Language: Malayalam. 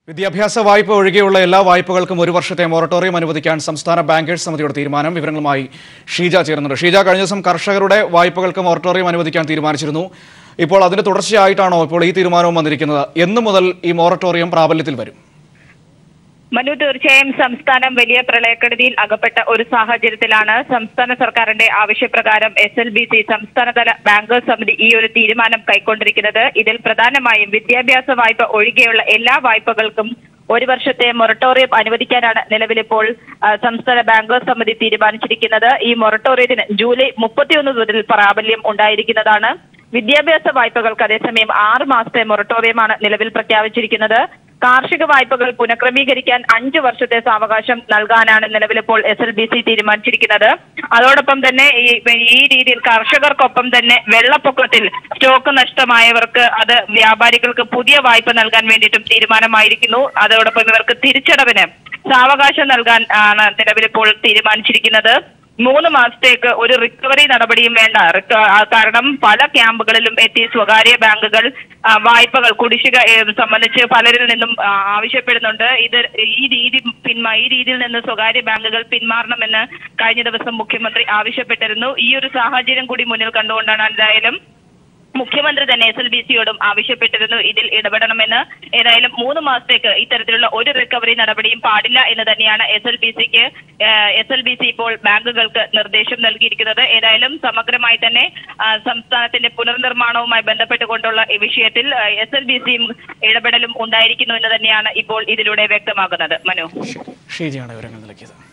വിദ്യാഭ്യാസ വായ്പ ഒഴികെയുള്ള എല്ലാ വായ്പകൾക്കും ഒരു വർഷത്തെ മൊറട്ടോറിയം അനുവദിക്കാൻ സംസ്ഥാന ബാങ്കേഴ്സ് സമിതിയുടെ തീരുമാനം വിവരങ്ങളുമായി ഷീജ ചേരുന്നുണ്ട് ഷീജ കഴിഞ്ഞ ദിവസം കർഷകരുടെ വായ്പകൾക്ക് മൊറട്ടോറിയം അനുവദിക്കാൻ തീരുമാനിച്ചിരുന്നു ഇപ്പോൾ അതിന് തുടർച്ചയായിട്ടാണോ ഇപ്പോൾ ഈ തീരുമാനവും വന്നിരിക്കുന്നത് എന്ന് മുതൽ ഈ മൊറട്ടോറിയം പ്രാബല്യത്തിൽ വരും മനു തീർച്ചയായും സംസ്ഥാനം വലിയ പ്രളയക്കെടുതിയിൽ അകപ്പെട്ട ഒരു സാഹചര്യത്തിലാണ് സംസ്ഥാന സർക്കാരിന്റെ ആവശ്യപ്രകാരം എസ് എൽ ബി സി സംസ്ഥാനതല ബാങ്കേഴ്സ് സമിതി ഈ ഒരു തീരുമാനം കൈക്കൊണ്ടിരിക്കുന്നത് ഇതിൽ പ്രധാനമായും വിദ്യാഭ്യാസ വായ്പ ഒഴികെയുള്ള എല്ലാ വായ്പകൾക്കും ഒരു വർഷത്തെ മൊറട്ടോറിയം അനുവദിക്കാനാണ് നിലവിലിപ്പോൾ ആ, സംസ്ഥാന ബാങ്കേഴ്സ് സമിതി തീരുമാനിച്ചിരിക്കുന്നത് ഈ മൊറട്ടോറിയത്തിന് ജൂലൈ മുപ്പത്തിയൊന്ന് മുതൽ പ്രാബല്യം ഉണ്ടായിരിക്കുന്നതാണ് വിദ്യാഭ്യാസ വായ്പകൾക്ക് അതേസമയം ആറ് മാസത്തെ മൊറട്ടോറിയമാണ് നിലവിൽ പ്രഖ്യാപിച്ചിരിക്കുന്നത് കാർഷിക വായ്പകൾ പുനഃക്രമീകരിക്കാൻ അഞ്ചു വർഷത്തെ സാവകാശം നൽകാനാണ് നിലവിലിപ്പോൾ എസ് എൽ ബി സി തീരുമാനിച്ചിരിക്കുന്നത് അതോടൊപ്പം തന്നെ ഈ ഈ രീതിയിൽ കർഷകർക്കൊപ്പം തന്നെ വെള്ളപ്പൊക്കത്തിൽ സ്റ്റോക്ക് നഷ്ടമായവർക്ക് അത് വ്യാപാരികൾക്ക് പുതിയ വായ്പ നൽകാൻ വേണ്ടിയിട്ടും തീരുമാനമായിരിക്കുന്നു അതോടൊപ്പം ഇവർക്ക് തിരിച്ചടവിന് സാവകാശം നൽകാൻ ആണ് നിലവിലിപ്പോൾ തീരുമാനിച്ചിരിക്കുന്നത് മൂന്ന് മാസത്തേക്ക് ഒരു റിക്കവറി നടപടിയും വേണ്ട റിക്ക- ആ, കാരണം പല ക്യാമ്പുകളിലും എത്തി സ്വകാര്യ ബാങ്കുകൾ ആ, വായ്പകൾ കുടിശ്ശിക ഏ, സംബന്ധിച്ച് പലരിൽ നിന്നും ആ, ആവശ്യപ്പെടുന്നുണ്ട് ഇത് ഈ രീതി പിന്മാ ഈ രീതിയിൽ നിന്ന് സ്വകാര്യ ബാങ്കുകൾ പിന്മാറണമെന്ന് കഴിഞ്ഞ ദിവസം മുഖ്യമന്ത്രി ആവശ്യപ്പെട്ടിരുന്നു ഈ ഒരു സാഹചര്യം കൂടി മുന്നിൽ കണ്ടുകൊണ്ടാണ് എന്തായാലും മുഖ്യമന്ത്രി തന്നെ എസ് എൽ ബി സിയോടും ആവശ്യപ്പെട്ടിരുന്നു ഇതിൽ ഇടപെടണമെന്ന് ഏതായാലും മൂന്ന് മാസത്തേക്ക് ഇത്തരത്തിലുള്ള ഒരു റിക്കവറി നടപടിയും പാടില്ല എന്ന് തന്നെയാണ് എസ് എൽ ബി സിക്ക് എസ് എൽ ബി സി ഇപ്പോൾ ബാങ്കുകൾക്ക് നിർദ്ദേശം നൽകിയിരിക്കുന്നത് ഏതായാലും സമഗ്രമായി തന്നെ ആ, സംസ്ഥാനത്തിന്റെ പുനർനിർമ്മാണവുമായി ബന്ധപ്പെട്ടുകൊണ്ടുള്ള ഈ വിഷയത്തിൽ എസ് എൽ ബി സിയും ഇടപെടലും ഉണ്ടായിരിക്കുന്നു എന്ന് തന്നെയാണ് ഇപ്പോൾ ഇതിലൂടെ വ്യക്തമാകുന്നത് മനു ഷീജയാണ് വിവരങ്ങൾ നൽകിയത്